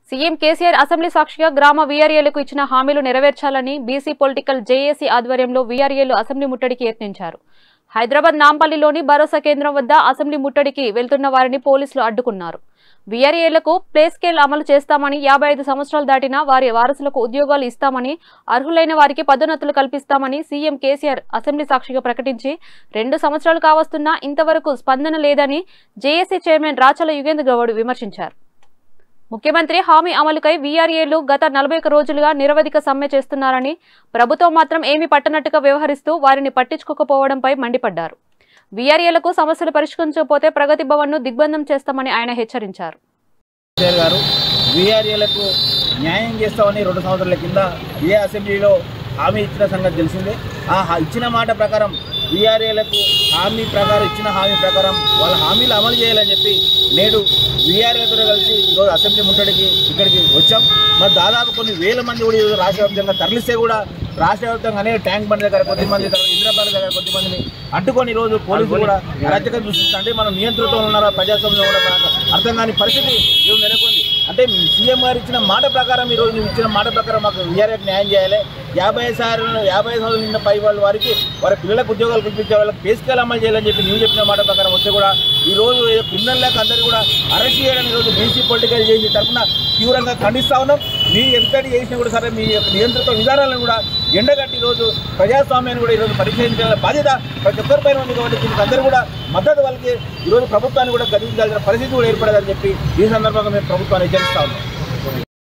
CM KCR assembly సాక్షిగా గ్రామ వీఆర్ఏలకు ఇచ్చిన హామీలు నెరవేర్చాలని బీసీ పొలిటికల్ జేఏసీ ఆధ్వర్యంలో వీఆర్ఏలు అసెంబ్లీ ముట్టడికి యత్నించారు హైదరాబాద్ నాంపల్లిలోని భరోసా కేంద్రం వద్ద అసెంబ్లీ ముట్టడికి వెళ్తున్న వారిని పోలీసులు అడ్డుకున్నారు వీఆర్ఏలకు ప్లే స్కేల్ అమలు చేస్తామని యాభై ఐదు సంవత్సరాలు దాటిన వారి వారసులకు ఉద్యోగాలు ఇస్తామని అర్హులైన వారికి పదోన్నతులు కల్పిస్తామని సీఎం కేసీఆర్ అసెంబ్లీ సాక్షిగా ప్రకటించి రెండు సంవత్సరాలు కావస్తున్నా ఇంతవరకు స్పందన లేదని జేఏసీ చైర్మన్ రాచల యుగేంద్ర గౌడ్ విమర్శించారు ముఖ్యమంత్రి హామీ అమలుకై వీఆర్ఏలు గత నలభై ఒక్క రోజులుగా నిరవధిక సమ్మె చేస్తున్నారని ప్రభుత్వం మాత్రం ఏమీ పట్టనట్టుగా వ్యవహరిస్తూ వారిని పట్టించుకోకపోవడంపై మండిపడ్డారు వీఆర్ఏలకు సమస్యలు పరిష్కరించకపోతే ప్రగతి భవన్ను దిగ్బంధం చేస్తామని ఆయన హెచ్చరించారు కేసీఆర్ గారు వీఆర్ఏలకు న్యాయం చేస్తామని రెండు సంవత్సరాల కింద ఏ అసెంబ్లీలో హామీ ఇచ్చిన సంగతి తెలిసిందే ఆ హా- ఇచ్చిన మాట ప్రకారం వీఆర్ఏలకు హామీ ప్రకారం ఇచ్చిన హామీ ప్రకారం వాళ్ళ హామీలు అమలు చేయాలని చెప్పి నేడు వీఆర్ఏతో కలిసి ఈరోజు అసెంబ్లీ ముట్టడికి ఇక్కడికి వచ్చాం మరి దాదాపు కొన్ని వేల మంది కూడా ఈరోజు రాష్ట్ర వ్యాప్తంగా తరలిస్తే కూడా రాష్ట్ర వ్యాప్తంగా అనేక ట్యాంక్ బండ్ దగ్గర కొద్దిమంది తర్వాత ఇంద్రపాల దగ్గర కొద్దిమందిని అడ్డుకొని ఈరోజు పోలీసులు కూడా అరాచకం చూపిస్తారు అంటే మనం నియంత్రణతో ఉన్నారా ప్రజాస్వామ్యంలో కూడా మనకు అర్థం కాని పరిస్థితి ఈరోజు నెలకొంది అంటే సీఎం గారు ఇచ్చిన మాట ప్రకారం ఈరోజు నువ్వు ఇచ్చిన మాట ప్రకారం మాకు వీఆర్ఎఫ్ న్యాయం చేయాలి యాభై సార్లు యాభై సంవత్సరాలు నిన్న పై వాళ్ళ వారికి వారి పిల్లలకు ఉద్యోగాలు కల్పించే వాళ్ళకి పేసుకెళ్ళి అమలు చేయాలని చెప్పి నువ్వు చెప్పిన మాట ప్రకారం వస్తే కూడా ఈ రోజు ఏదో క్రిమినల్ లేక అందరూ కూడా అరెస్ట్ చేయడం ఈరోజు బీసీ పొలిటికల్ చేసి తరఫున తీవ్రంగా ఖండిస్తా ఉన్నాం మీ ఎంతటి చేసినా కూడా సరే మీ యొక్క నియంత్రిత విధానాలను కూడా ఎండగట్టి ఈరోజు ప్రజాస్వామ్యాన్ని కూడా ఈరోజు పరిశీలించాల బాధ్యత ప్రతి ఒక్కరిపైన ఉంది కాబట్టి దీనికి అందరూ కూడా మద్దతు వాళ్ళకి ఈరోజు ప్రభుత్వాన్ని కూడా గదించాల్సిన పరిస్థితి కూడా ఏర్పడదని చెప్పి ఈ సందర్భంగా మేము ప్రభుత్వాన్ని హెచ్చరిస్తా ఉన్నాం